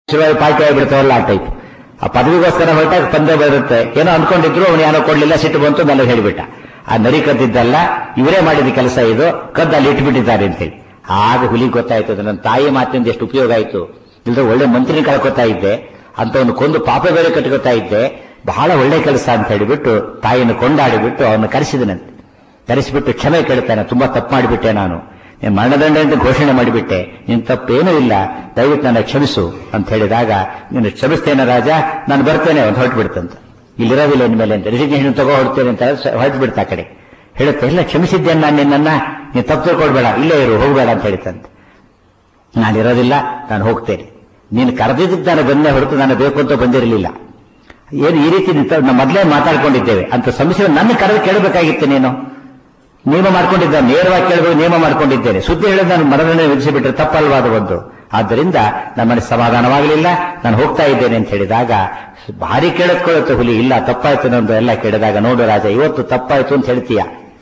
ಶುರುವಾಗಿ ಪಾರ್ಟಿ ಆಗಿಬಿಡ್ತಾವಲ್ಲ ಆ ಟೈಪ್ ಆ ಪದವಿಗೋಸ್ಕರ ಹೊರಟಾಗ ಪಂದ್ಯ ಬರುತ್ತೆ ಏನೋ ಅನ್ಕೊಂಡಿದ್ರು ಅವನು ಏನೋ ಕೊಡ್ಲಿಲ್ಲ ಸಿಟ್ಟು ಬಂತು ನನಗೆ ಹೇಳಿಬಿಟ್ಟ ಆ ನರಿ ಕದ್ದಿದ್ದಲ್ಲ ಇವರೇ ಮಾಡಿದ ಕೆಲಸ ಇದು ಕದ್ದು ಅಲ್ಲಿ ಇಟ್ಬಿಟ್ಟಿದ್ದಾರೆ ಅಂತೇಳಿ ಆಗ ಹುಲಿ ಗೊತ್ತಾಯ್ತು ಅದು ನನ್ನ ತಾಯಿ ಮಾತಿನಿಂದ ಎಷ್ಟು ಉಪಯೋಗ ಆಯ್ತು ಇಲ್ಲದ್ರೆ ಒಳ್ಳೆ ಮಂತ್ರಿನ ಕಳ್ಕೊತಾ ಇದ್ದೆ ಅಂತವನು ಕೊಂದು ಪಾಪ ಬೇರೆ ಕಟ್ಕೋತಾ ಇದ್ದೆ ಬಹಳ ಒಳ್ಳೆ ಕೆಲಸ ಅಂತ ಹೇಳಿಬಿಟ್ಟು ತಾಯಿಯನ್ನು ಕೊಂಡಾಡಿಬಿಟ್ಟು ಅವನು ಕರೆಸಿದನಂತೆ ಕರೆಸಿಬಿಟ್ಟು ಕ್ಷಮೆ ಕೇಳ್ತಾನೆ ತುಂಬಾ ತಪ್ಪು ಮಾಡಿಬಿಟ್ಟೆ ನಾನು ನೀನು ಮರಣದಂಡ ಅಂತ ಘೋಷಣೆ ಮಾಡಿಬಿಟ್ಟೆ ನಿನ್ ತಪ್ಪೇನೂ ಇಲ್ಲ ದಯವಿಟ್ಟು ನನ್ನ ಕ್ಷಮಿಸು ಅಂತ ಹೇಳಿದಾಗ ನೀನು ಕ್ಷಮಿಸ್ತೇನೆ ರಾಜ ನಾನು ಬರ್ತೇನೆ ಅಂತ ಹೊರಟು ಬಿಡ್ತಂತ ಇಲ್ಲಿರೋದಿಲ್ಲ ಇನ್ಮೇಲೆ ಅಂತ ರಿಸಿಗ್ನೇಷನ್ ತಗೋ ಹೊರಡ್ತೇನೆ ಅಂತ ಹೊರಟು ಬಿಡ್ತಾ ಆ ಕಡೆ ಹೇಳುತ್ತೆ ಇಲ್ಲ ಕ್ಷಮಿಸಿದ್ದೇನೆ ನಾನು ನಿನ್ನನ್ನ ನೀನು ತಪ್ಪು ತಿಳ್ಕೊಳ್ಬೇಡ ಇಲ್ಲೇ ಇರು ಹೋಗಬೇಡ ಅಂತ ಹೇಳಿತಂತೆ ನಾನು ಇರೋದಿಲ್ಲ ನಾನು ಹೋಗ್ತೇನೆ ನೀನು ಕರೆದಿದ್ದಕ್ಕೆ ನಾನು ಬಂದೇ ಹೊರತು ನಾನು ಬೇಕು ಅಂತ ಬಂದಿರಲಿಲ್ಲ ಏನು ಈ ರೀತಿ ನಿಂತ- ನಾವು ಮೊದಲೇ ಮಾತಾಡ್ಕೊಂಡಿದ್ದೇವೆ ಅಂತ ಸಮಸ್ಯೆ ನನ್ನ ಕರೆದು ಕೇಳಬೇಕಾಗಿತ್ತು ನೀನು ನಿಯಮ ಮಾಡ್ಕೊಂಡಿದ್ದ ನೇರವಾಗಿ ಕೇಳಬೇಕು ನಿಯಮ ಮಾಡ್ಕೊಂಡಿದ್ದೇನೆ ಸುದ್ದಿ ಹೇಳಿದ ನಾನು ಮರಣನೆ ವಿಧಿಸಿಬಿಟ್ರೆ ತಪ್ಪಲ್ವಾದ ಒಂದು ಆದ್ದರಿಂದ ನಮ್ಮ ಮನಸ್ಸು ಸಮಾಧಾನವಾಗಲಿಲ್ಲ ನಾನು ಹೋಗ್ತಾ ಇದ್ದೇನೆ ಅಂತ ಹೇಳಿದಾಗ ಭಾರಿ ಕೇಳತ್ಕೊಳ್ಳುತ್ತೆ ಹುಲಿ ಇಲ್ಲ ತಪ್ಪಾಯ್ತು ನಂದು ಎಲ್ಲ ಕೇಳಿದಾಗ ನೋಡು ರಾಜ ಇವತ್ತು ತಪ್ಪಾಯ್ತು ಅಂತ ಹೇಳ್ತೀಯ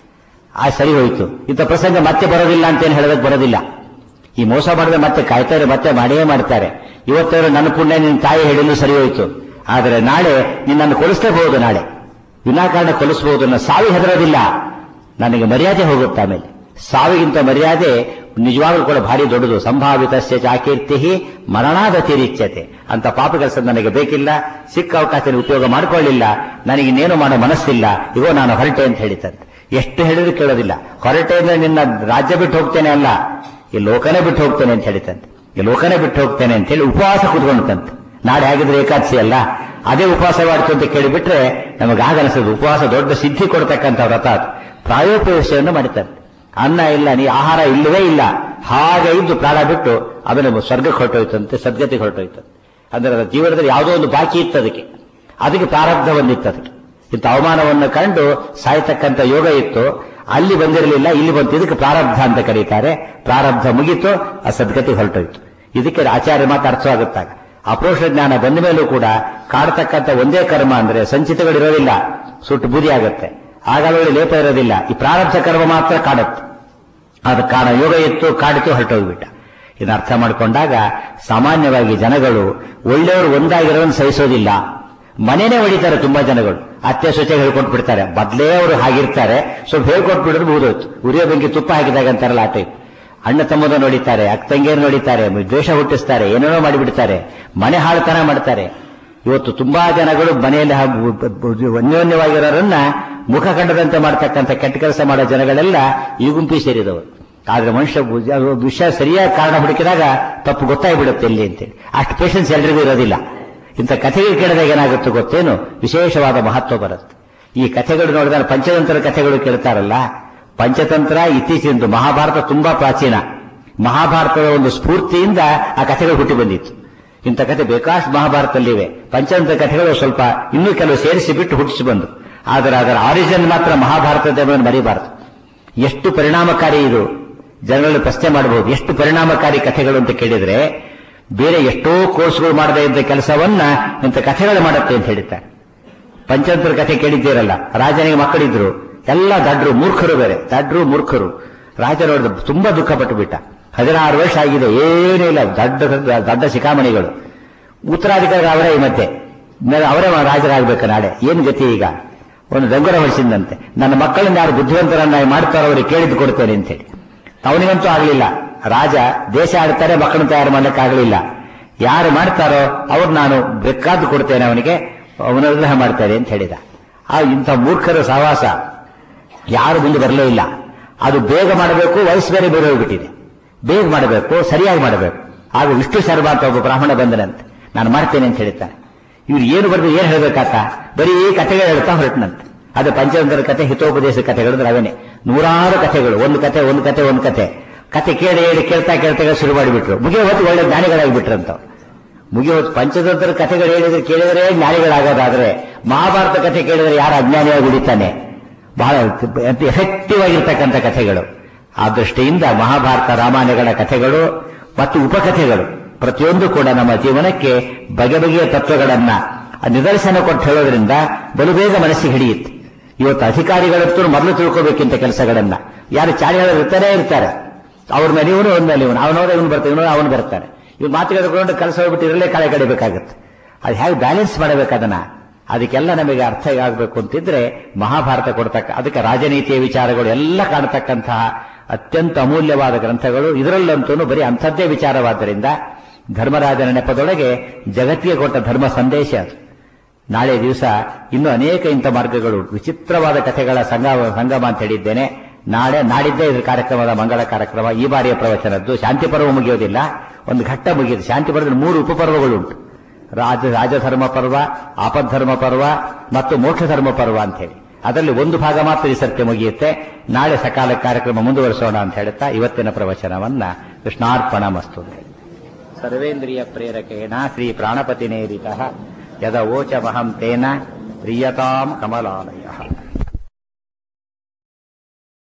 ಆ ಸರಿ ಹೋಯ್ತು ಇಂಥ ಪ್ರಸಂಗ ಮತ್ತೆ ಬರೋದಿಲ್ಲ ಅಂತೇನು ಹೇಳೋದಕ್ಕೆ ಬರೋದಿಲ್ಲ ಈ ಮೋಸ ಮಾಡಿದ್ರೆ ಮತ್ತೆ ಕಾಯ್ತಾರೆ ಮತ್ತೆ ಮಾಡಿಯೇ ಮಾಡ್ತಾರೆ ಇವತ್ತವರು ನನ್ನ ಪುಣ್ಯ ನಿನ್ನ ತಾಯಿ ಹೇಳಿದ್ರು ಸರಿ ಹೋಯ್ತು ಆದರೆ ನಾಳೆ ನಿನ್ನನ್ನು ಕೊಲಿಸಲೇಬಹುದು ನಾಳೆ ವಿನಾಕಾರಣ ಕೊಲಿಸಬಹುದು ಅನ್ನೋ ಸಾವಿ ಹೆದರೋದಿಲ್ಲ ನನಗೆ ಮರ್ಯಾದೆ ಹೋಗುತ್ತೆ ಆಮೇಲೆ ಸಾವಿಗಿಂತ ಮರ್ಯಾದೆ ನಿಜವಾಗ್ಲೂ ಕೂಡ ಭಾರಿ ದೊಡ್ಡದು ಸಂಭಾವಿತ ಚಾಕೀರ್ತಿ ಮರಣಾದತಿರಿಚ್ಯತೆ ಅಂತ ಪಾಪ ಕೆಲಸ ನನಗೆ ಬೇಕಿಲ್ಲ ಸಿಕ್ಕ ಅವಕಾಶ ಉಪಯೋಗ ಮಾಡಿಕೊಳ್ಳಿಲ್ಲ ನನಗೆ ಇನ್ನೇನು ಮಾಡೋ ಮನಸ್ಸಿಲ್ಲ ಇಗೋ ನಾನು ಹೊರಟೆ ಅಂತ ಹೇಳಿತಂತೆ ಎಷ್ಟು ಹೇಳಿದ್ರು ಕೇಳೋದಿಲ್ಲ ಹೊರಟೆ ಅಂದ್ರೆ ನಿನ್ನ ರಾಜ್ಯ ಬಿಟ್ಟು ಹೋಗ್ತೇನೆ ಅಲ್ಲ ಈ ಲೋಕನೇ ಬಿಟ್ಟು ಹೋಗ್ತೇನೆ ಅಂತ ಹೇಳಿತಂತೆ ಈ ಲೋಕನೇ ಬಿಟ್ಟು ಹೋಗ್ತೇನೆ ಅಂತ ಹೇಳಿ ಉಪವಾಸ ಕೂತ್ಕೊಂಡಂತೆ ನಾಳೆ ಆಗಿದ್ರೆ ಏಕಾದಶಿ ಅಲ್ಲ ಅದೇ ಉಪವಾಸ ಮಾಡ್ತು ಅಂತ ಕೇಳಿಬಿಟ್ರೆ ನಮಗೆ ಆಗ ಅನಿಸೋದು ಉಪವಾಸ ದೊಡ್ಡ ಸಿದ್ಧಿ ಕೊಡ್ತಕ್ಕಂಥ ವ್ರತ ಅದು ಪ್ರಾಯೋಪವೇಶವನ್ನು ಮಾಡಿದ್ದಾರೆ ಅನ್ನ ಇಲ್ಲ ನೀ ಆಹಾರ ಇಲ್ಲವೇ ಇಲ್ಲ ಹಾಗೆ ಇದ್ದು ಪ್ರಾಣ ಬಿಟ್ಟು ಆಮೇಲೆ ಸ್ವರ್ಗಕ್ಕೆ ಹೊರಟೋಯ್ತಂತೆ ಸದ್ಗತಿಗೆ ಹೊರಟೋಯ್ತಂತೆ ಅಂದ್ರೆ ಅದರ ಜೀವನದಲ್ಲಿ ಯಾವುದೋ ಒಂದು ಬಾಕಿ ಇತ್ತು ಅದಕ್ಕೆ ಅದಕ್ಕೆ ಪ್ರಾರಬ್ಧ ಬಂದಿತ್ತು ಅದಕ್ಕೆ ಇಂಥ ಅವಮಾನವನ್ನು ಕಂಡು ಸಾಯ್ತಕ್ಕಂಥ ಯೋಗ ಇತ್ತು ಅಲ್ಲಿ ಬಂದಿರಲಿಲ್ಲ ಇಲ್ಲಿ ಬಂತು ಇದಕ್ಕೆ ಪ್ರಾರಬ್ಧ ಅಂತ ಕರೀತಾರೆ ಪ್ರಾರಬ್ಧ ಮುಗಿತು ಆ ಸದ್ಗತಿ ಹೊರಟೋಯ್ತು ಇದಕ್ಕೆ ಆಚಾರ್ಯ ಮಾತು ಅರ್ಥವಾಗುತ್ತಾಗ ಅಪರೋಷ ಜ್ಞಾನ ಬಂದ ಮೇಲೂ ಕೂಡ ಕಾಡ್ತಕ್ಕಂಥ ಒಂದೇ ಕರ್ಮ ಅಂದ್ರೆ ಸಂಚಿತಗಳಿರೋದಿಲ್ಲ ಸುಟ್ಟು ಬೂದಿ ಆಗುತ್ತೆ ಆಗಾಗಲೇ ಲೇಪ ಇರೋದಿಲ್ಲ ಈ ಪ್ರಾರಬ್ಧ ಕರ್ಮ ಮಾತ್ರ ಕಾಡುತ್ತೆ ಅದು ಕಾಣ ಯೋಗ ಇತ್ತು ಕಾಡಿತು ಹೊರಟೋಗ್ಬಿಟ್ಟ ಇದನ್ನ ಅರ್ಥ ಮಾಡಿಕೊಂಡಾಗ ಸಾಮಾನ್ಯವಾಗಿ ಜನಗಳು ಒಳ್ಳೆಯವರು ಒಂದಾಗಿರೋದನ್ನು ಸಹಿಸೋದಿಲ್ಲ ಮನೇನೆ ಹೊಡಿತಾರೆ ತುಂಬಾ ಜನಗಳು ಅತ್ತೆ ಸ್ವಚ್ಛ ಹೇಳ್ಕೊಟ್ಟು ಬಿಡ್ತಾರೆ ಮೊದಲೇ ಅವರು ಹಾಗಿರ್ತಾರೆ ಸ್ವಲ್ಪ ಹೇಳ್ಕೊಟ್ಬಿಡಿದ್ರೆ ಮುಗಿದೋಯ್ತು ಉರಿಯೋ ಬೆಂಕಿ ತುಪ್ಪ ಹಾಕಿದಾಗ ಅಂತಾರಲ್ಲ ಆ ಟೈಪ್ ಅಣ್ಣ ತಮ್ಮದ ನೋಡಿತಾರೆ ಅಕ್ಕ ತಂಗಿಯರು ನೋಡಿತಾರೆ ದ್ವೇಷ ಹುಟ್ಟಿಸ್ತಾರೆ ಏನೇನೋ ಮಾಡಿಬಿಡ್ತಾರೆ ಮನೆ ಹಾಳುತನ ಮಾಡ್ತಾರೆ ಇವತ್ತು ತುಂಬಾ ಜನಗಳು ಮನೆಯಲ್ಲಿ ಹಾಗು- ಅನ್ಯೋನ್ಯವಾಗಿರೋರನ್ನ ಮುಖ ಕಂಡದಂತೆ ಮಾಡ್ತಕ್ಕಂಥ ಕೆಟ್ಟ ಕೆಲಸ ಮಾಡೋ ಜನಗಳೆಲ್ಲ ಈ ಗುಂಪಿ ಸೇರಿದವರು ಆದ್ರೆ ಮನುಷ್ಯ ಬುದ್ಧಿ- ಅದು ವಿಷಯ ಸರಿಯಾದ ಕಾರಣ ಹುಡುಕಿದಾಗ ತಪ್ಪು ಗೊತ್ತಾಗ್ಬಿಡುತ್ತೆ ಇಲ್ಲಿ ಅಂತೇಳಿ ಅಷ್ಟು ಪೇಷನ್ಸ್ ಎಲ್ರಿಗೂ ಇರೋದಿಲ್ಲ ಇಂಥ ಕಥೆಗಳು ಕೇಳಿದಾಗ ಏನಾಗುತ್ತೆ ಗೊತ್ತೇನು ವಿಶೇಷವಾದ ಮಹತ್ವ ಬರುತ್ತೆ ಈ ಕಥೆಗಳು ನೋಡಿದಾಗ ಪಂಚತಂತ್ರ ಕಥೆಗಳು ಕೇಳ್ತಾರಲ್ಲ ಪಂಚತಂತ್ರ ಇತ್ತೀಚಿನ ಮಹಾಭಾರತ ತುಂಬಾ ಪ್ರಾಚೀನ ಮಹಾಭಾರತದ ಒಂದು ಸ್ಫೂರ್ತಿಯಿಂದ ಆ ಕಥೆಗಳು ಹುಟ್ಟಿ ಬಂದಿತ್ತು ಇಂಥ ಕಥೆ ಬೇಕಾಷ್ಟು ಮಹಾಭಾರತದಲ್ಲಿವೆ ಪಂಚತಂತ್ರ ಕಥೆಗಳು ಸ್ವಲ್ಪ ಇನ್ನೂ ಕೆಲವು ಸೇರಿಸಿ ಬಿಟ್ಟು ಹುಟ್ಟಿಸಿ ಬಂದು ಆದರೆ ಅದರ ಆರಿಜಿನ್ ಮಾತ್ರ ಮಹಾಭಾರತದ ಎಂಬುದನ್ನು ಮರಿಬಾರದು ಎಷ್ಟು ಪರಿಣಾಮಕಾರಿ ಇದು ಜನರಲ್ಲಿ ಪ್ರಶ್ನೆ ಮಾಡಬಹುದು ಎಷ್ಟು ಪರಿಣಾಮಕಾರಿ ಕಥೆಗಳು ಅಂತ ಕೇಳಿದ್ರೆ ಬೇರೆ ಎಷ್ಟೋ ಕೋರ್ಸ್ಗಳು ಮಾಡದೇ ಇದ್ದ ಕೆಲಸವನ್ನ ಇಂಥ ಕಥೆಗಳು ಮಾಡುತ್ತೆ ಅಂತ ಹೇಳಿದ್ದಾರೆ ಪಂಚತಂತ್ರ ಕಥೆ ಕೇಳಿದ್ದೀರಲ್ಲ ರಾಜನಿಗೆ ಮಕ್ಕಳಿದ್ರು ಎಲ್ಲ ದಡ್ರು ಮೂರ್ಖರು ಬೇರೆ ದಡ್ರು ಮೂರ್ಖರು ರಾಜ ನೋಡಿದ ತುಂಬಾ ದುಃಖ ಪಟ್ಟು ಬಿಟ್ಟ ಹದಿನಾರು ವರ್ಷ ಆಗಿದೆ ಏನೂ ಇಲ್ಲ ದಡ್ಡ ದಡ್ಡ ಶಿಖಾಮಣಿಗಳು ಉತ್ತರಾಧಿಕಾರಿ ಅವರೇ ಈ ಮಧ್ಯೆ ನ- ಅವರೇ ರಾಜರಾಗಬೇಕು ನಾಳೆ ಏನ್ ಗತಿ ಈಗ ಒಂದು ಡಂಗುರ ಹೊಡಿಸಿದಂತೆ ನನ್ನ ಮಕ್ಕಳನ್ನ ಯಾರು ಬುದ್ಧಿವಂತರನ್ನ ಮಾಡ್ತಾರೋ ಅವರಿಗೆ ಕೇಳಿದ್ದು ಕೊಡ್ತೇನೆ ಅಂತೇಳಿ ಅವನಿಗಂತೂ ಆಗಲಿಲ್ಲ ರಾಜ ದೇಶ ಆಡ್ತಾರೆ ಮಕ್ಕಳನ್ನ ತಯಾರು ಮಾಡ್ಲಿಕ್ಕೆ ಆಗಲಿಲ್ಲ ಯಾರು ಮಾಡ್ತಾರೋ ಅವ್ರು ನಾನು ಬೇಕಾದ್ದು ಕೊಡ್ತೇನೆ ಅವನಿಗೆ ಅವನ ವಿಗ್ರಹ ಮಾಡ್ತೇನೆ ಅಂತ ಹೇಳಿದ ಆ ಇಂಥ ಮೂರ್ಖರ ಸಹವಾಸ ಯಾರು ಮುಂದೆ ಬರಲೇ ಇಲ್ಲ ಅದು ಬೇಗ ಮಾಡಬೇಕು ವಯಸ್ಸು ಬೇರೆ ಬೇರೆ ಹೋಗ್ಬಿಟ್ಟಿದೆ ಬೇಗ ಮಾಡಬೇಕು ಸರಿಯಾಗಿ ಮಾಡಬೇಕು ಆಗ ವಿಷ್ಣು ಶರ್ಮಾ ಅಂತ ಒಬ್ಬ ಬ್ರಾಹ್ಮಣ ಬಂದನಂತೆ ನಾನು ಮಾಡ್ತೇನೆ ಅಂತ ಹೇಳ್ತಾನೆ ಇವ್ರು ಏನು ಬರೆದು ಏನು ಹೇಳ್ಬೇಕಾತ ಬರೀ ಕಥೆಗಳು ಹೇಳ್ತಾ ಹೊರಟನಂತೆ ಅದು ಪಂಚತಂತ್ರ ಕಥೆ ಹಿತೋಪದೇಶ ಕಥೆಗಳು ಅಂದ್ರೆ ಅವನೇ ನೂರಾರು ಕಥೆಗಳು ಒಂದು ಕಥೆ ಒಂದು ಕಥೆ ಒಂದು ಕಥೆ ಕಥೆ ಕೇಳಿ ಹೇಳಿ ಕೇಳ್ತಾ ಕೇಳ್ತಾ ಶುರು ಮಾಡಿಬಿಟ್ರು ಮುಗಿಯೋ ಹೊತ್ತು ಒಳ್ಳೆ ಜ್ಞಾನಿಗಳಾಗಿಬಿಟ್ರಂತವ್ರು ಮುಗಿಯೋ ಹೊತ್ತು ಪಂಚತಂತ್ರ ಕಥೆಗಳು ಹೇಳಿದ್ರೆ ಕೇಳಿದರೆ ಜ್ಞಾನಿಗಳಾಗೋದಾದ್ರೆ ಮಹಾಭಾರತ ಕಥೆ ಕೇಳಿದ್ರೆ ಯಾರು ಅಜ್ಞಾನಿಯಾಗಿ ಉಳಿತಾನೆ ಬಹಳ ಎಫೆಕ್ಟಿವ್ ಆಗಿರ್ತಕ್ಕಂಥ ಕಥೆಗಳು ಆ ದೃಷ್ಟಿಯಿಂದ ಮಹಾಭಾರತ ರಾಮಾಯಣಗಳ ಕಥೆಗಳು ಮತ್ತು ಉಪಕಥೆಗಳು ಪ್ರತಿಯೊಂದು ಕೂಡ ನಮ್ಮ ಜೀವನಕ್ಕೆ ಬಗೆ ಬಗೆಯ ತತ್ವಗಳನ್ನ ನಿದರ್ಶನ ಕೊಟ್ಟು ಹೇಳೋದ್ರಿಂದ ಬಲು ಬೇಗ ಮನಸ್ಸಿಗೆ ಹಿಡಿಯುತ್ತೆ ಇವತ್ತು ಅಧಿಕಾರಿಗಳಂತೂ ಮೊದಲು ತಿಳ್ಕೋಬೇಕಿಂತ ಕೆಲಸಗಳನ್ನ ಯಾರು ಚಾರಿಗಳು ಇರ್ತಾನೆ ಇರ್ತಾರೆ ಅವ್ರ ಮೇಲೆ ಇವನು ಅವನ ಮೇಲೆ ಇವನು ಅವನೋದ ಇವನು ಬರ್ತಾನೆ ಇವನು ಅವನು ಬರ್ತಾನೆ ಇವ್ ಮಾತುಕತೆಕೊಂಡು ಕೆಲಸ ಹೋಗ್ಬಿಟ್ಟು ಇರಲೇ ಕಳೆ ಕಡಿಬೇಕಾಗತ್ತೆ ಅದು ಹೇಗೆ ಬ್ಯಾಲೆನ್ಸ್ ಮಾಡಬೇಕು ಅದನ್ನ ಅದಕ್ಕೆಲ್ಲ ನಮಗೆ ಅರ್ಥ ಆಗಬೇಕು ಅಂತಿದ್ರೆ ಮಹಾಭಾರತ ಕೊಡ್ತಕ್ಕ ಅದಕ್ಕೆ ರಾಜನೀತಿಯ ವಿಚಾರಗಳು ಎಲ್ಲ ಕಾಣತಕ್ಕಂತಹ ಅತ್ಯಂತ ಅಮೂಲ್ಯವಾದ ಗ್ರಂಥಗಳು ಇದರಲ್ಲಂತೂ ಬರೀ ಅಂಥದ್ದೇ ವಿಚಾರವಾದ್ದರಿಂದ ಧರ್ಮರಾಜನ ನೆಪದೊಳಗೆ ಜಗತ್ತಿಗೆ ಕೊಟ್ಟ ಧರ್ಮ ಸಂದೇಶ ಅದು ನಾಳೆ ದಿವಸ ಇನ್ನೂ ಅನೇಕ ಇಂಥ ಮಾರ್ಗಗಳು ವಿಚಿತ್ರವಾದ ಕಥೆಗಳ ಸಂಗ ಸಂಗಮ ಅಂತ ಹೇಳಿದ್ದೇನೆ ನಾಳೆ ನಾಡಿದ್ದೇ ಇದ್ರ ಕಾರ್ಯಕ್ರಮದ ಮಂಗಳ ಕಾರ್ಯಕ್ರಮ ಈ ಬಾರಿಯ ಪ್ರವಚನದ್ದು ಶಾಂತಿ ಪರ್ವ ಮುಗಿಯೋದಿಲ್ಲ ಒಂದು ಘಟ್ಟ ಮುಗಿಯುತ್ತೆ ಶಾಂತಿ ಪರ್ವದಲ್ಲಿ ಮೂರು ಉಪಪರ್ವಗಳುಂಟು ರಾಜ ರಾಜಧರ್ಮ ಪರ್ವ ಆಪದ್ಧರ್ಮ ಪರ್ವ ಮತ್ತು ಮೋಕ್ಷ ಧರ್ಮ ಪರ್ವ ಅಂತ ಹೇಳಿ ಅದರಲ್ಲಿ ಒಂದು ಭಾಗ ಮಾತ್ರ ಈ ಸರ್ತಿ ಮುಗಿಯುತ್ತೆ ನಾಳೆ ಸಕಾಲ ಕಾರ್ಯಕ್ರಮ ಮುಂದುವರಿಸೋಣ ಅಂತ ಹೇಳುತ್ತಾ ಇವತ್ತಿನ ಪ್ರವಚನವನ್ನ ಕೃಷ್ಣಾರ್ಪಣ ಮಸ್ತು ಅಂತ ಹೇಳಿ ಸರ್ವೇಂದ್ರಿಯ ಪ್ರೇರಕೇಣ ಶ್ರೀ ಪ್ರಾಣಪತಿನೇರಿತ ಯದ ಓಚಮಹಂ ತೇನ ಪ್ರಿಯತಾಂ ಕಮಲಾಲಯ